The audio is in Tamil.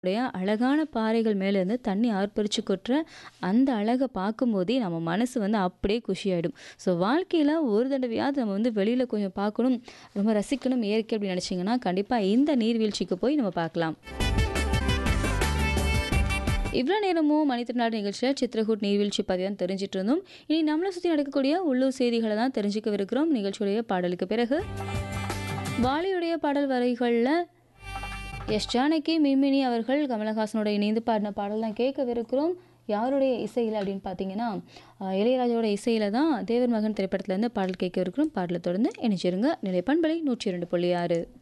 உடைய அழகான பாறைகள் மேலேருந்து தண்ணி ஆர்ப்பரிச்சு கொட்டுற அந்த அழகை பார்க்கும்போதே நம்ம மனசு வந்து அப்படியே குஷியாயிடும் ஸோ வாழ்க்கையில் ஒரு தடவையாவது நம்ம வந்து வெளியில் கொஞ்சம் பார்க்கணும் ரொம்ப ரசிக்கணும் இயற்கை அப்படின்னு நினச்சிங்கன்னா கண்டிப்பாக இந்த நீர்வீழ்ச்சிக்கு போய் நம்ம பார்க்கலாம் இவ்வளோ நேரமும் மணித்திருநாடு நிகழ்ச்சியில் சித்திரகூட் நீர்வீழ்ச்சி பற்றி தான் தெரிஞ்சிட்டு இருந்தோம் இனி நம்மளை சுற்றி நடக்கக்கூடிய உள்ளூர் செய்திகளை தான் தெரிஞ்சுக்கவிருக்கிறோம் நிகழ்ச்சியுடைய பாடலுக்கு பிறகு வாலியுடைய பாடல் வரிகளில் எஸ் ஜானகி மின்மினி அவர்கள் கமலஹாசனோட இணைந்து பாடின பாடல் தான் கேட்கவிருக்கிறோம் யாருடைய இசையில் அப்படின்னு பார்த்தீங்கன்னா அஹ், இளையராஜாவோட இசையில் தான் தேவர் மகன் திரைப்படத்துலேருந்து பாடல் கேட்க இருக்கிறோம் பாடலை தொடர்ந்து இணைச்சிருங்க நிலை பண்பலை நூற்றி இரண்டு புள்ளி ஆறு